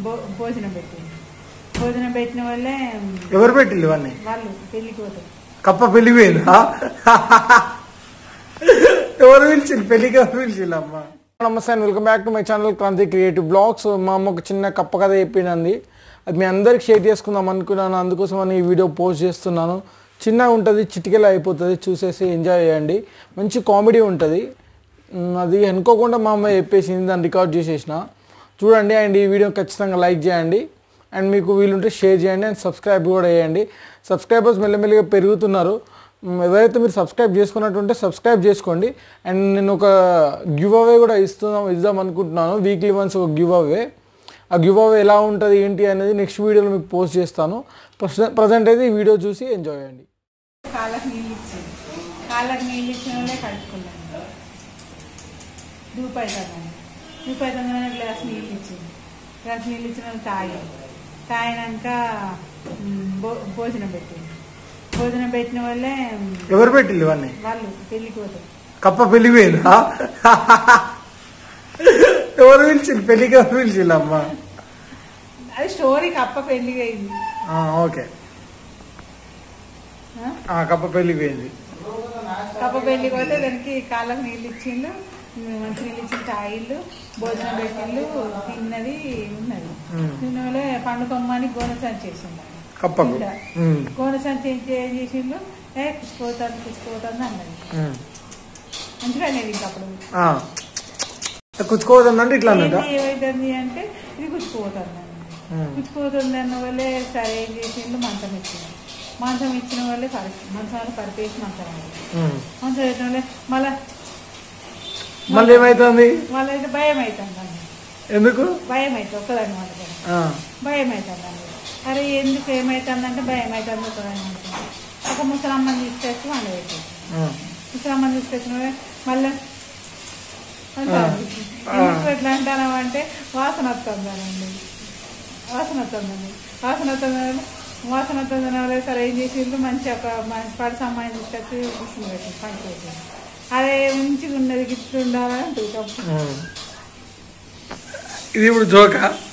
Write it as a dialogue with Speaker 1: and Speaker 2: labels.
Speaker 1: భో- భోజనం పెట్టింది భోజనం పెట్టిన వాళ్ళే
Speaker 2: ఎవరు పెట్టిల్లు ఇవన్నీ
Speaker 1: వాళ్ళు పెళ్లికి పోతారు
Speaker 2: కప్ప పెళ్లి పోయిందా ఎవరు పిలిచింది పెళ్లికి ఎవరు పిలిచింది అమ్మ నమస్తే and welcome back to my channel Kranthi creative blogs మా అమ్మ ఒక చిన్న కప్ప కథ చెప్పిందండి అది మీ అందరికి షేర్ చేసుకుందాం అనుకున్నాను అందుకోసం అని ఈ వీడియో పోస్ట్ చేస్తున్నాను చిన్నగా ఉంటుంది చిటికెలా అయిపోతుంది చూసేసి ఎంజాయ్ చేయండి మంచి కామెడీ ఉంటుంది ఉమ్, అది అనుకోకుండా మా అమ్మ చెప్పేసింది దాన్ని రికార్డ్ చేసేసిన చూడండి అండ్ ఈ వీడియో ఖచ్చితంగా లైక్ చేయండి అండ్ మీకు వీలుంటే షేర్ చేయండి అండ్ సబ్స్క్రైబ్ కూడా చేయండి సబ్స్క్రైబర్స్ మెల్లమెల్లిగా పెరుగుతున్నారు మ్, ఎవరైతే మీరు సబ్స్క్రైబ్ చేసుకున్నట్టుంటే సబ్స్క్రైబ్ చేసుకోండి అండ్ నేను ఒక గివ్ అవే కూడా ఇస్తున్నాం ఇద్దాం అనుకుంటున్నాను వీక్లీ వన్స్ ఒక గివ్ అవే ఆ గివ్ అవే ఎలా ఉంటుంది ఏంటి అనేది నెక్స్ట్ వీడియోలో మీకు పోస్ట్ చేస్తాను ప్రజెంట్ అయితే ఈ వీడియో చూసి ఎంజాయ్ చేయండి
Speaker 1: కాళ్ళకి నీళ్ళు ఇచ్చింది కాళ్ళకి నీళ్ళు ఇచ్చిన వాళ్ళే కడుక్కున్నాను దూపు అవుతుందని దూపు అవుతుందని గ్లాస్ నీళ్ళు ఇచ్చింది గ్లాస్ నీళ్ళు ఇచ్చిన వాళ్ళు తాగాను తాగినాక ఉమ్, భో- భోజనం పెట్టింది భోజనం పెట్టిన వాళ్ళే ఉమ్,
Speaker 2: ఎవరు పెట్టిల్లు ఇవన్నీ
Speaker 1: వాళ్ళు పెళ్లికి పోతారు
Speaker 2: కప్ప పెళ్లి పోయిందా ఎవరు పిలిచింది పెళ్లికి ఎవరు పిలిచింది అమ్మ
Speaker 1: అది స్టోరీ కప్ప పెళ్లి అయింది
Speaker 2: ఆ, ఓకే
Speaker 1: ఆ?
Speaker 2: ఆ, కప్ప పెళ్లి పోయింది
Speaker 1: కప్ప పెళ్లికి పోతే దానికి కాళ్ళకి నీళ్ళు ఇచ్చిండు మంచి నీళ్ళు ఇచ్చిన తాయిళ్ళు భోజనం పెట్టిళ్ళు తిన్నది ఉన్నది
Speaker 2: ఉమ్.
Speaker 1: తిన్న వాళ్ళే పండుకొమ్మని గోన సంచి చేసిండు ఆయన.
Speaker 2: కప్పకు
Speaker 1: ఇలా.
Speaker 2: ఉమ్,
Speaker 1: గోన సంచి ఏం చే- ఏం చేసిండు ఏ కుచ్చిపోతాను కుచ్చిపోతాను అన్నది
Speaker 2: ఉమ్.
Speaker 1: మంచిగా అనేది ఇంకా అప్పుడు
Speaker 2: ఆ. కుచ్చుకోవద్దంటే ఇట్లా అన్నదా
Speaker 1: ఏంది ఏమైతుంది అంటే ఇది కుచ్చిపోతుంది అన్నది
Speaker 2: ఉమ్.
Speaker 1: కుచ్చిపోతుంది అన్న వాళ్ళే సరే ఏం చేసిండు మంచం ఇచ్చిండు మంచం ఇచ్చిన వాళ్ళే పరి మంచం వాళ్ళు పరిపేసి మంచం వాళ్ళు
Speaker 2: ఉమ్.
Speaker 1: మంచం ఇచ్చిన వాళ్ళే మళ్ళా
Speaker 2: మళ్ళీ ఏమైతుంది
Speaker 1: మళ్ళీ అయితే భయం అవుతుంది అన్నది
Speaker 2: ఎందుకు
Speaker 1: భయం అవుతుంది ఒక్కదాని మాట
Speaker 2: ఆ,
Speaker 1: భయం అవుతుంది అండి అరే ఎందుకు ఏమవుతుందంటే భయం అవుతుంది ఒక్కదాని మాట ఒక ముసలమ్మని తీసుకొచ్చి వండ పెట్టారు
Speaker 2: ఆ.
Speaker 1: ముసలమ్మని తీసుకొచ్చిన మళ్ళీ అంటారు. ఎందుకు ఎట్లా అంటాను అంటే వాసన వస్తుందనండి వాసన వస్తుందండి వాసన వస్తుందని వాసన వస్తుందని వాళ్ళు సరే ఏం చేసిండ్రు మంచి ఒక మంచి పడిస అమ్మాయిని తీసుకొచ్చి కూర్చుని పెట్టింది పంచి పెట్టింది అదే మంచిగా ఉన్నది గిట్లు ఉండాలని అంటుంది
Speaker 2: ఉమ్. ఇది ఇప్పుడు జోకా